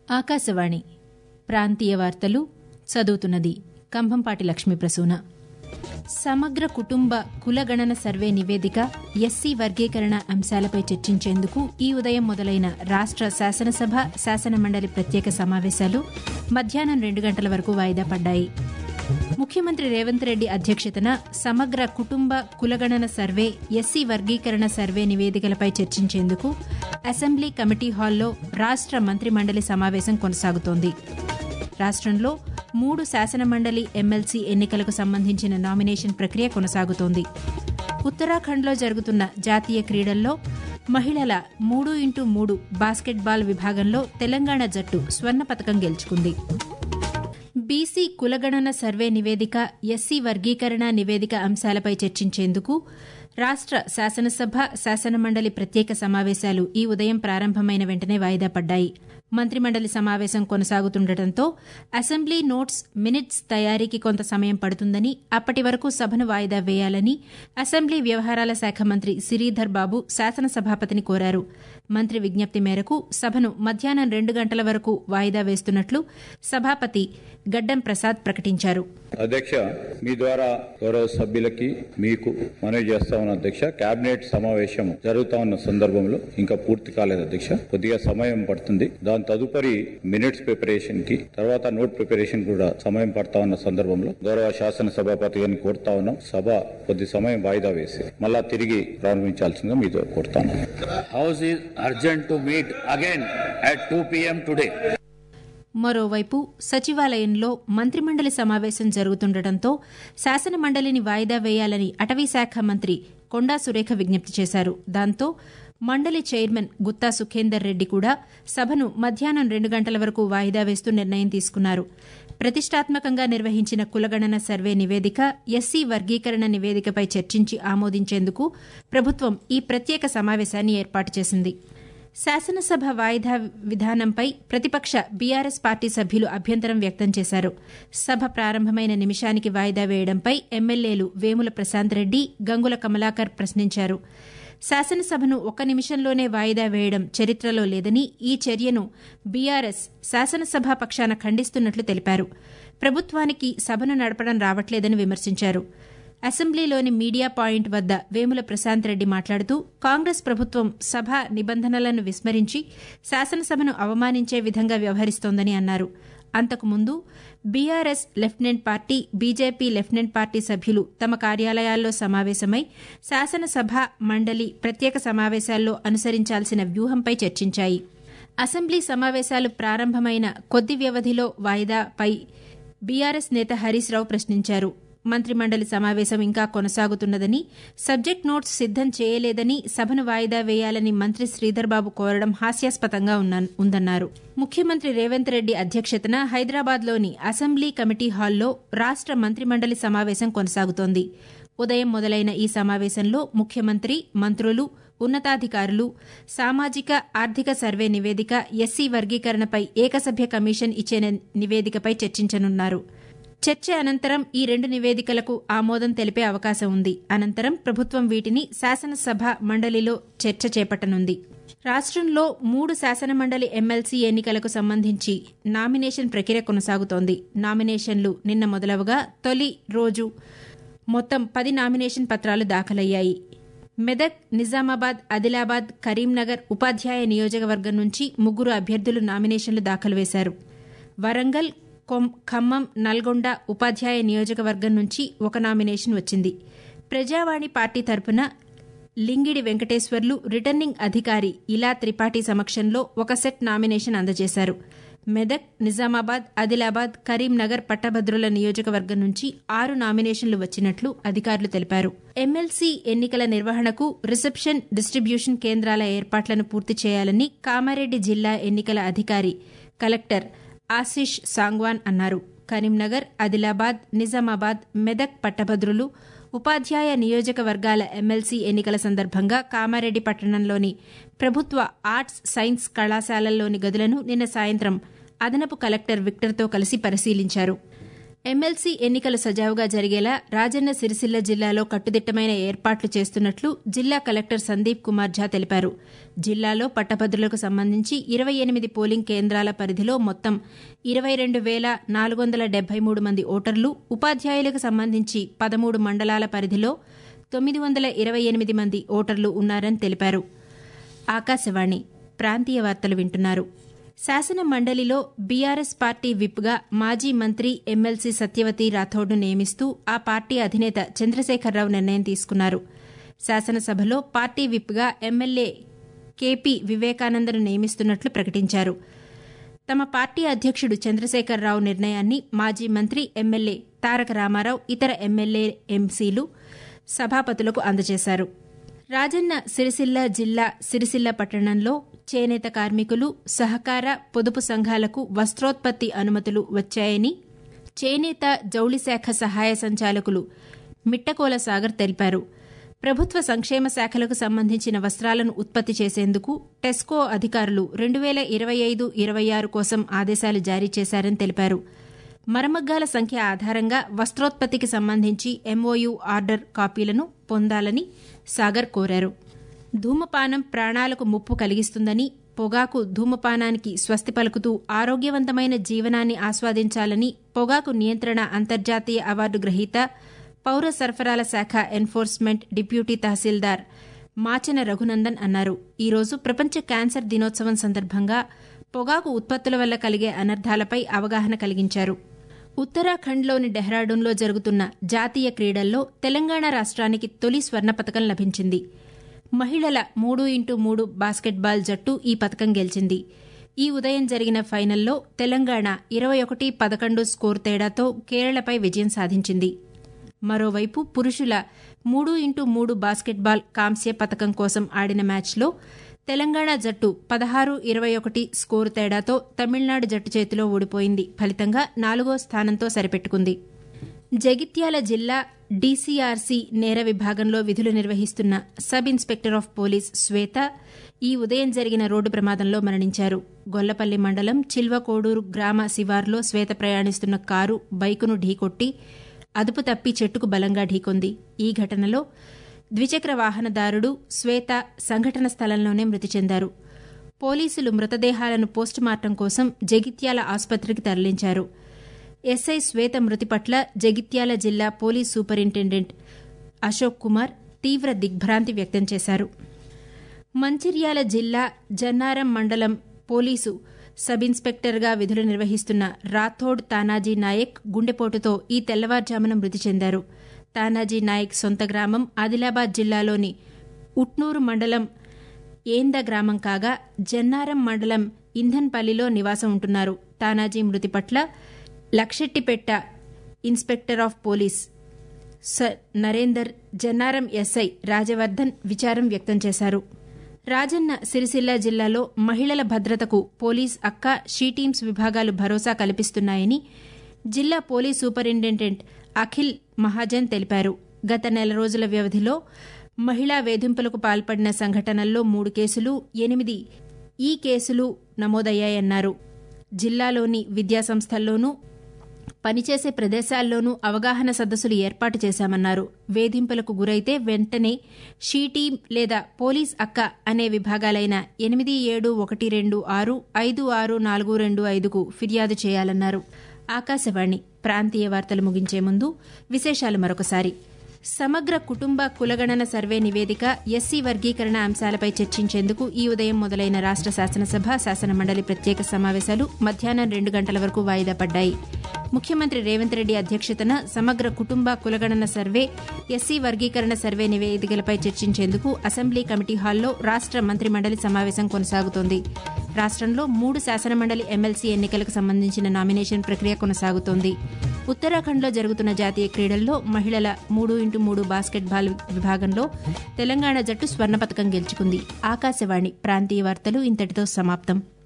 ఆకాశవాణి ప్రాంతీయ వార్తలు చదువుతున్నది కంభంపాటి లక్ష్మీ ప్రసూన సమగ్ర కుటుంబ కులగణన సర్వే నివేదిక ఎస్సీ వర్గీకరణ అంశాలపై చర్చించేందుకు ఈ ఉదయం మొదలైన రాష్ట శాసనసభ శాసనమండలి ప్రత్యేక సమావేశాలు మధ్యాహ్నం రెండు గంటల వరకు వాయిదా పడ్డాయి ముఖ్యమంత్రి రేవంత్ రెడ్డి అధ్యక్షతన సమగ్ర కుటుంబ కులగణన సర్వే ఎస్సీ వర్గీకరణ సర్వే నివేదికలపై చర్చించేందుకు అసెంబ్లీ కమిటీ హాల్లో రాష్ట మంత్రిమండలి సమావేశం కొనసాగుతోంది రాష్టంలో మూడు శాసనమండలి ఎమ్మెల్సీ ఎన్నికలకు సంబంధించిన నామినేషన్ ప్రక్రియ కొనసాగుతోంది ఉత్తరాఖండ్లో జరుగుతున్న జాతీయ క్రీడల్లో మహిళల మూడు ఇంటూ మూడు బాస్కెట్బాల్ విభాగంలో తెలంగాణ జట్టు స్వర్ణ పతకం గెలుచుకుంది బీసీ కులగణన సర్వే నివేదిక ఎస్సీ వర్గీకరణ నివేదిక అంశాలపై చర్చించేందుకు రాష్ట శాసనసభ శాసనమండలి ప్రత్యేక సమావేశాలు ఈ ఉదయం ప్రారంభమైన వెంటనే వాయిదా పడ్డాయి మంత్రిమండలి సమావేశం కొనసాగుతుండటంతో అసెంబ్లీ నోట్స్ మినిట్స్ తయారీకి కొంత సమయం పడుతుందని అప్పటి వరకు సభను వాయిదా వేయాలని అసెంబ్లీ వ్యవహారాల శాఖ మంత్రి సిరీధర్ బాబు శాసనసభాపతిని కోరారు మంత్రి విజ్ఞప్తి మేరకు సభను మధ్యాహ్నం రెండు గంటల వరకు వాయిదా వేస్తున్నట్లు సభాపతి గడ్డం ప్రసాద్ ప్రకటించారు అధ్యక్ష మీ ద్వారా గౌరవ సభ్యులకి మీకు మనవి చేస్తా ఉన్న అధ్యక్ష కేబినెట్ సమావేశం జరుగుతా ఉన్న సందర్భంలో ఇంకా పూర్తి కాలేదు అధ్యక్ష కొద్దిగా సమయం పడుతుంది దాని తదుపరి మినిట్స్ ప్రిపరేషన్ కి తర్వాత నోట్ ప్రిపరేషన్ కూడా సమయం పడతా ఉన్న సందర్భంలో గౌరవ శాసన సభాపతి గారిని కోరుతా ఉన్నాం సభ కొద్ది సమయం వాయిదా వేసి మళ్ళా తిరిగి ప్రారంభించాల్సిందిగా మీతో కోరుతాను House is urgent to meet again at 2 p.m. today. మరోవైపు సచివాలయంలో మంత్రిమండలి సమావేశం జరుగుతుండటంతో శాసనమండలిని వాయిదా వేయాలని అటవీశాఖ మంత్రి కొండా సురేఖ విజ్ఞప్తి చేశారు దాంతో మండలి చైర్మన్ గుత్తా సుఖేందర్ రెడ్డి కూడా సభను మధ్యాహ్నం రెండు గంటల వరకు వాయిదా వేస్తూ నిర్ణయం తీసుకున్నారు ప్రతిష్టాత్మకంగా నిర్వహించిన కులగణన సర్వే నివేదిక ఎస్సీ వర్గీకరణ నివేదికపై చర్చించి ఆమోదించేందుకు ప్రభుత్వం ఈ ప్రత్యేక సమావేశాన్ని ఏర్పాటు చేసింది శాసనసభ వాయిదా విధానంపై ప్రతిపక్ష బీఆర్ఎస్ పార్టీ సభ్యులు అభ్యంతరం వ్యక్తం చేశారు సభ ప్రారంభమైన నిమిషానికి వాయిదా వేయడంపై ఎమ్మెల్యేలు వేముల ప్రశాంత్ రెడ్డి గంగుల కమలాకర్ ప్రశ్నించారు శాసనసభను ఒక్క నిమిషంలోనే వాయిదా వేయడం చరిత్రలో లేదని ఈ చర్యను బీఆర్ఎస్ శాసనసభ పక్షాన ఖండిస్తున్నట్లు తెలిపారు ప్రభుత్వానికి సభను నడపడం రావట్లేదని విమర్శించారు అసెంబ్లీలోని మీడియా పాయింట్ వద్ద వేముల ప్రశాంత్ రెడ్డి మాట్లాడుతూ కాంగ్రెస్ ప్రభుత్వం సభ నిబంధనలను విస్మరించి శాసనసభను అవమానించే విధంగా వ్యవహరిస్తోందని అన్నారు అంతకుముందు బీఆర్ఎస్ లెఫ్టినెంట్ పార్టీ బీజేపీ లెఫ్టినెంట్ పార్టీ సభ్యులు తమ కార్యాలయాల్లో సమావేశమై శాసనసభ మండలి ప్రత్యేక సమావేశాల్లో అనుసరించాల్సిన వ్యూహంపై చర్చించాయి అసెంబ్లీ సమావేశాలు ప్రారంభమైన కొద్ది వ్యవధిలో వాయిదాపై బీఆర్ఎస్ నేత హరీష్ రావు ప్రశ్నించారు మంత్రిమండలి సమావేశం ఇంకా కొనసాగుతున్నదని సబ్జెక్ట్ నోట్స్ సిద్దం చేయలేదని సభను వాయిదా వేయాలని మంత్రి శ్రీధర్ బాబు కోరడం హాస్యాస్పదంగా ఉందన్నారు ముఖ్యమంత్రి రేవంత్ రెడ్డి అధ్యక్షతన హైదరాబాద్లోని అసెంబ్లీ కమిటీ హాల్లో రాష్ట మంత్రిమండలి సమావేశం కొనసాగుతోంది ఉదయం మొదలైన ఈ సమావేశంలో ముఖ్యమంత్రి మంత్రులు ఉన్నతాధికారులు సామాజిక ఆర్థిక సర్వే నివేదిక ఎస్సీ వర్గీకరణపై ఏకసభ్య కమిషన్ ఇచ్చే నివేదికపై చర్చించనున్నారు చర్చ అనంతరం ఈ రెండు నివేదికలకు ఆమోదం తెలిపే అవకాశం ఉంది అనంతరం ప్రభుత్వం వీటిని శాసనసభ మండలిలో చర్చ చేపట్టనుంది రాష్టంలో మూడు శాసనమండలి ఎమ్మెల్సీ ఎన్నికలకు సంబంధించి నామినేషన్ ప్రక్రియ కొనసాగుతోంది నామినేషన్లు నిన్న మొదలవగా తొలి రోజు మొత్తం పది నామినేషన్ పత్రాలు దాఖలయ్యాయి మెదక్ నిజామాబాద్ ఆదిలాబాద్ కరీంనగర్ ఉపాధ్యాయ నియోజకవర్గం నుంచి ముగ్గురు అభ్యర్థులు నామినేషన్లు దాఖలు వేశారు వరంగల్ ఖమ్మం నల్గొండ ఉపాధ్యాయ నియోజకవర్గం నుంచి ఒక నామినేషన్ వచ్చింది ప్రజావాణి పార్టీ తరపున లింగిడి వెంకటేశ్వర్లు రిటర్నింగ్ అధికారి ఇలా త్రిపాఠి సమక్షంలో ఒక సెట్ నామినేషన్ అందజేశారు మెదక్ నిజామాబాద్ ఆదిలాబాద్ కరీంనగర్ పట్టభద్రుల నియోజకవర్గం నుంచి ఆరు నామినేషన్లు వచ్చినట్లు అధికారులు తెలిపారు ఎమ్మెల్సీ ఎన్నికల నిర్వహణకు రిసెప్షన్ డిస్టిబ్యూషన్ కేంద్రాల ఏర్పాట్లను పూర్తి చేయాలని కామారెడ్డి జిల్లా ఎన్నికల అధికారి కలెక్టర్ ఆశిష్ సాంగ్వాన్ అన్నారు కరీంనగర్ ఆదిలాబాద్ నిజామాబాద్ మెదక్ పట్టభద్రులు ఉపాధ్యాయ నియోజకవర్గాల ఎమ్మెల్సీ ఎన్నికల సందర్భంగా కామారెడ్డి పట్టణంలోని ప్రభుత్వ ఆర్ట్స్ సైన్స్ కళాశాలల్లోని గదులను నిన్న సాయంత్రం అదనపు కలెక్టర్ విక్టర్తో కలిసి పరిశీలించారు ఎమ్మెల్సీ ఎన్నికలు సజావుగా జరిగేలా రాజన్న సిరిసిల్ల జిల్లాలో కట్టుదిట్టమైన ఏర్పాట్లు చేస్తున్నట్లు జిల్లా కలెక్టర్ సందీప్ కుమార్ ఝా తెలిపారు జిల్లాలో పట్టభద్రులకు సంబంధించి ఇరవై ఎనిమిది పోలింగ్ కేంద్రాల పరిధిలో మొత్తం ఇరవై రెండు వేల నాలుగు వందల డెబ్బై మూడు మంది ఓటర్లు ఉపాధ్యాయులకు సంబంధించి పదమూడు మండలాల పరిధిలో తొమ్మిది వందల ఇరవై ఎనిమిది మంది ఓటర్లు ఉన్నారని తెలిపారు ఆకాశవాణి ప్రాంతీయ వార్తలు వింటున్నారు శాసన మండలిలో బీఆర్ఎస్ పార్టీ విప్గా మాజీ మంత్రి ఎమ్మెల్సీ సత్యవతి రాథోడ్ను నియమిస్తూ ఆ పార్టీ అధినేత చంద్రశేఖరరావు నిర్ణయం తీసుకున్నారు శాసనసభలో పార్టీ విప్గా ఎమ్మెల్యే కేపీ వివేకానందను నియమిస్తున్నట్లు ప్రకటించారు తమ పార్టీ అధ్యక్షుడు చంద్రశేఖరరావు నిర్ణయాన్ని మాజీ మంత్రి ఎమ్మెల్యే తారక రామారావు ఇతర ఎమ్మెల్యే ఎంసీలు సభాపతులకు అందజేశారు రాజన్న సిరిసిల్ల జిల్లా సిరిసిల్ల పట్టణంలో చేనేత కార్మికులు సహకార పొదుపు సంఘాలకు వస్త్రోత్పత్తి అనుమతులు వచ్చాయని చేనేత జౌళి శాఖ సహాయ సంచాలకులు మిట్టకోల సాగర్ తెలిపారు ప్రభుత్వ సంక్షేమ శాఖలకు సంబంధించిన వస్త్రాలను ఉత్పత్తి చేసేందుకు టెస్కో అధికారులు రెండు వేల ఇరవై ఐదు ఇరవై ఆరు కోసం ఆదేశాలు జారీ చేశారని తెలిపారు మరమగ్గాల సంఖ్య ఆధారంగా వస్త్రోత్పత్తికి సంబంధించి ఎంఓయూ ఆర్డర్ కాపీలను పొందాలని సాగర్ కోరారు ధూమపానం ప్రాణాలకు ముప్పు కలిగిస్తుందని పొగాకు ధూమపానానికి స్వస్తి పలుకుతూ ఆరోగ్యవంతమైన జీవనాన్ని ఆస్వాదించాలని పొగాకు నియంత్రణ అంతర్జాతీయ అవార్డు గ్రహీత పౌర సరఫరాల శాఖ ఎన్ఫోర్స్మెంట్ డిప్యూటీ తహసీల్దార్ మాచన రఘునందన్ అన్నారు ఈరోజు ప్రపంచ క్యాన్సర్ దినోత్సవం సందర్భంగా పొగాకు ఉత్పత్తుల వల్ల కలిగే అనర్థాలపై అవగాహన కలిగించారు ఉత్తరాఖండ్లోని డెహ్రాడూన్లో జరుగుతున్న జాతీయ క్రీడల్లో తెలంగాణ రాష్ట్రానికి తొలి స్వర్ణ పతకం లభించింది మహిళల మూడు ఇంటూ మూడు బాస్కెట్బాల్ జట్టు ఈ పతకం గెలిచింది ఈ ఉదయం జరిగిన ఫైనల్లో తెలంగాణ ఇరవై ఒకటి పదకొండు స్కోర్ తేడాతో కేరళపై విజయం సాధించింది మరోవైపు పురుషుల మూడు ఇంటూ మూడు బాస్కెట్బాల్ కాంస్య పతకం కోసం ఆడిన మ్యాచ్లో తెలంగాణ జట్టు పదహారు ఇరవై ఒకటి స్కోరు తేడాతో తమిళనాడు జట్టు చేతిలో ఓడిపోయింది ఫలితంగా నాలుగో స్థానంతో సరిపెట్టుకుంది జగిత్యాల జిల్లా డీసీఆర్సీ నేర విభాగంలో విధులు నిర్వహిస్తున్న sub inspector of police Swetha ఈ ఉదయం జరిగిన రోడ్డు ప్రమాదంలో మరణించారు గొల్లపల్లి మండలం చిల్వకోడూరు గ్రామ శివార్లో శ్వేత ప్రయాణిస్తున్న కారు బైకును ఢీకొట్టి అదుపు తప్పి చెట్టుకు బలంగా ఢీకొంది ఈ ఘటనలో ద్విచక్ర వాహనదారుడు శ్వేత సంఘటన స్థలంలోనే మృతి చెందారు పోలీసులు మృతదేహాలను పోస్టుమార్టం కోసం జగిత్యాల ఆసుపత్రికి తరలించారు ఎస్ఐ శ్వేత మృతి పట్ల జగిత్యాల జిల్లా పోలీస్ సూపరింటెండెంట్ అశోక్ కుమార్ తీవ్ర దిగ్భ్రాంతి వ్యక్తం చేశారు మంచిర్యాల జిల్లా జన్నారం మండలం పోలీసు సబ్ ఇన్స్పెక్టర్గా విధులు నిర్వహిస్తున్న రాథోడ్ తానాజీ నాయక్ గుండెపోటుతో ఈ తెల్లవారుజామున మృతి చెందారు తానాజీ నాయక్ సొంత గ్రామం ఆదిలాబాద్ జిల్లాలోని ఉట్నూరు మండలం ఏంద గ్రామం కాగా జన్నారం మండలం ఇంధన్పల్లిలో నివాసం ఉంటున్నారు తానాజీ మృతి పట్ల Luxettipet inspector of police sir Narender Jannaram SI Rajavardhan విచారం వ్యక్తం చేశారు రాజన్న సిరిసిల్ల జిల్లాలో మహిళల భద్రతకు పోలీస్ అక్క షీ టీమ్స్ విభాగాలు భరోసా కల్పిస్తున్నాయని జిల్లా పోలీస్ సూపరింటెండెంట్ అఖిల్ మహాజన్ తెలిపారు గత నెల రోజుల వ్యవధిలో మహిళా వేధింపులకు పాల్పడిన సంఘటనల్లో మూడు కేసులు ఎనిమిది ఈ కేసులు నమోదయ్యాయన్నారు జిల్లాలోని విద్యాసంస్థల్లోనూ పనిచేసే ప్రదేశాల్లోనూ అవగాహన సదస్సులు ఏర్పాటు చేశామన్నారు వేధింపులకు గురైతే వెంటనే షీ టీం లేదా పోలీస్ అక్క అనే విభాగాలైన ఎనిమిది ఏడు ఒకటి రెండు ఆరు ఐదు ఆరు నాలుగు రెండు ఐదుకు ఫిర్యాదు చేయాలన్నారు ఆకాశవాణి ప్రాంతీయ వార్తలు ముగించే ముందు విశేషాలు మరొకసారి సమగ్ర కుటుంబ కులగణన సర్వే నివేదిక ఎస్సీ వర్గీకరణ అంశాలపై చర్చించేందుకు ఈ ఉదయం మొదలైన రాష్ట శాసనసభ శాసనమండలి ప్రత్యేక సమావేశాలు మధ్యాహ్నం రెండు గంటల వరకు వాయిదా పడ్డాయి ముఖ్యమంత్రి రేవంత్ రెడ్డి అధ్యక్షతన సమగ్ర కుటుంబ కులగణన సర్వే ఎస్సీ వర్గీకరణ సర్వే నివేదికలపై చర్చించేందుకు అసెంబ్లీ కమిటీ హాల్లో రాష్ట మంత్రిమండలి సమావేశం కొనసాగుతోంది రాష్ట్రంలో మూడు శాసనమండలి ఎమ్మెల్సీ ఎన్నికలకు సంబంధించిన నామినేషన్ ప్రక్రియ కొనసాగుతోంది ఉత్తరాఖండ్లో జరుగుతున్న జాతీయ క్రీడల్లో మహిళల మూడు ఇంటూ మూడు బాస్కెట్బాల్ విభాగంలో తెలంగాణ జట్టు స్వర్ణ పతకం గెలుచుకుంది ఆకాశవాణి ప్రాంతీయ వార్తలు ఇంతటితో సమాప్తం